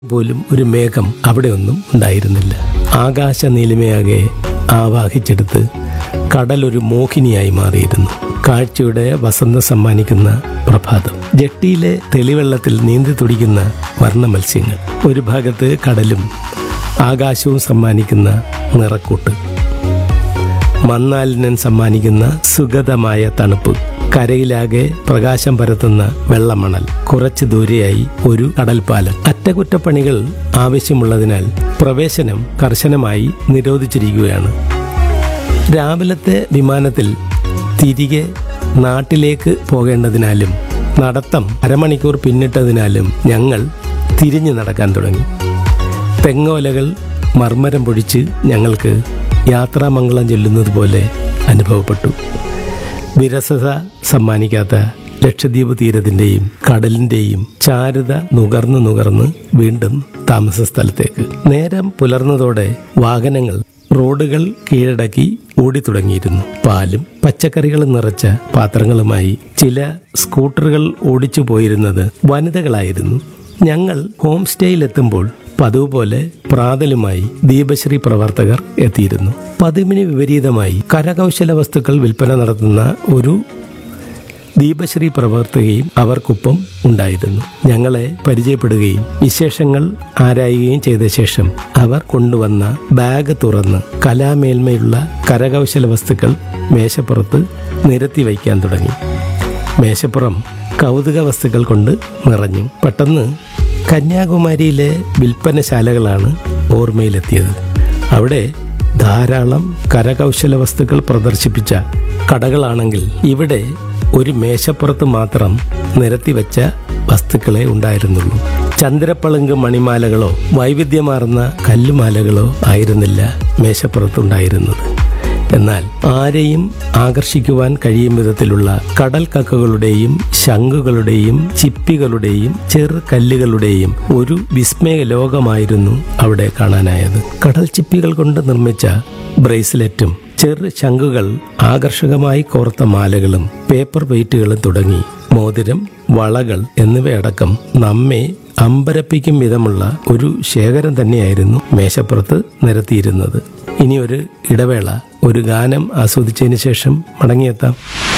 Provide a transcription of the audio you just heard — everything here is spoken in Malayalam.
പോലും ഒരു മേഘം അവിടെ ഒന്നും ഉണ്ടായിരുന്നില്ല ആകാശ നീലിമയാകെ ആവാഹിച്ചെടുത്ത് കടൽ ഒരു മോഹിനിയായി മാറിയിരുന്നു കാഴ്ചയുടെ വസന്തം സമ്മാനിക്കുന്ന പ്രഭാതം ജട്ടിയിലെ തെളിവെള്ളത്തിൽ നീന്തി തുടിക്കുന്ന വർണ്ണ മത്സ്യങ്ങൾ ഒരു ഭാഗത്ത് കടലും ആകാശവും സമ്മാനിക്കുന്ന നിറക്കൂട്ട് മന്നാലിനൻ സമ്മാനിക്കുന്ന സുഗതമായ തണുപ്പ് കരയിലാകെ പ്രകാശം പരത്തുന്ന വെള്ളമണൽ കുറച്ചു ദൂരെയായി ഒരു കടൽപ്പാലം അറ്റകുറ്റപ്പണികൾ ആവശ്യമുള്ളതിനാൽ പ്രവേശനം കർശനമായി നിരോധിച്ചിരിക്കുകയാണ് രാവിലത്തെ വിമാനത്തിൽ തിരികെ നാട്ടിലേക്ക് പോകേണ്ടതിനാലും നടത്തം അരമണിക്കൂർ പിന്നിട്ടതിനാലും ഞങ്ങൾ തിരിഞ്ഞു നടക്കാൻ തുടങ്ങി തെങ്ങോലകൾ മർമ്മരം പൊഴിച്ച് ഞങ്ങൾക്ക് യാത്രാമംഗളം ചൊല്ലുന്നത് പോലെ അനുഭവപ്പെട്ടു വിരസത സമ്മാനിക്കാത്ത ലക്ഷദ്വീപ് തീരത്തിന്റെയും കടലിന്റെയും ചാരുത നുകർന്ന് നുകർന്ന് വീണ്ടും താമസ സ്ഥലത്തേക്ക് നേരം പുലർന്നതോടെ വാഹനങ്ങൾ റോഡുകൾ കീഴടക്കി ഓടിത്തുടങ്ങിയിരുന്നു പാലും പച്ചക്കറികളും നിറച്ച പാത്രങ്ങളുമായി ചില സ്കൂട്ടറുകൾ ഓടിച്ചു പോയിരുന്നത് വനിതകളായിരുന്നു ഞങ്ങൾ ഹോം സ്റ്റേയിലെത്തുമ്പോൾ പതിവ് പോലെ പ്രാതലുമായി ദീപശ്രീ പ്രവർത്തകർ എത്തിയിരുന്നു പതിവിന് വിപരീതമായി കരകൗശല വസ്തുക്കൾ വിൽപ്പന നടത്തുന്ന ഒരു ദീപശ്രീ പ്രവർത്തകയും അവർക്കൊപ്പം ഉണ്ടായിരുന്നു ഞങ്ങളെ പരിചയപ്പെടുകയും വിശേഷങ്ങൾ ആരായുകയും ചെയ്ത ശേഷം അവർ കൊണ്ടുവന്ന ബാഗ് തുറന്ന് കലാമേന്മയുള്ള കരകൗശല വസ്തുക്കൾ മേശപ്പുറത്ത് നിരത്തി വയ്ക്കാൻ തുടങ്ങി മേശപ്പുറം കൗതുക വസ്തുക്കൾ കൊണ്ട് നിറഞ്ഞു പെട്ടെന്ന് കന്യാകുമാരിയിലെ വിൽപ്പനശാലകളാണ് ഓർമ്മയിലെത്തിയത് അവിടെ ധാരാളം കരകൗശല വസ്തുക്കൾ പ്രദർശിപ്പിച്ച കടകളാണെങ്കിൽ ഇവിടെ ഒരു മേശപ്പുറത്ത് മാത്രം നിരത്തിവെച്ച വസ്തുക്കളെ ഉണ്ടായിരുന്നുള്ളൂ ചന്ദ്രപ്പളുങ്ക് മണിമാലകളോ വൈവിധ്യമാർന്ന കല്ലുമാലകളോ ആയിരുന്നില്ല മേശപ്പുറത്തുണ്ടായിരുന്നത് എന്നാൽ ആരെയും ആകർഷിക്കുവാൻ കഴിയും വിധത്തിലുള്ള കടൽ കക്കകളുടെയും ശംഖുകളുടെയും ചിപ്പികളുടെയും ചെറു കല്ലുകളുടെയും ഒരു വിസ്മയ ലോകമായിരുന്നു അവിടെ കാണാനായത് കടൽ ചിപ്പികൾ കൊണ്ട് നിർമ്മിച്ച ബ്രേസ്ലെറ്റും ചെറു ശംഖുകൾ ആകർഷകമായി കോർത്ത മാലകളും പേപ്പർ വെയിറ്റുകളും തുടങ്ങി മോതിരം വളകൾ എന്നിവയടക്കം നമ്മെ അമ്പരപ്പിക്കും വിധമുള്ള ഒരു ശേഖരം തന്നെയായിരുന്നു മേശപ്പുറത്ത് നിരത്തിയിരുന്നത് ഇനി ഒരു ഇടവേള ഒരു ഗാനം ആസ്വദിച്ചതിന് ശേഷം മടങ്ങിയെത്താം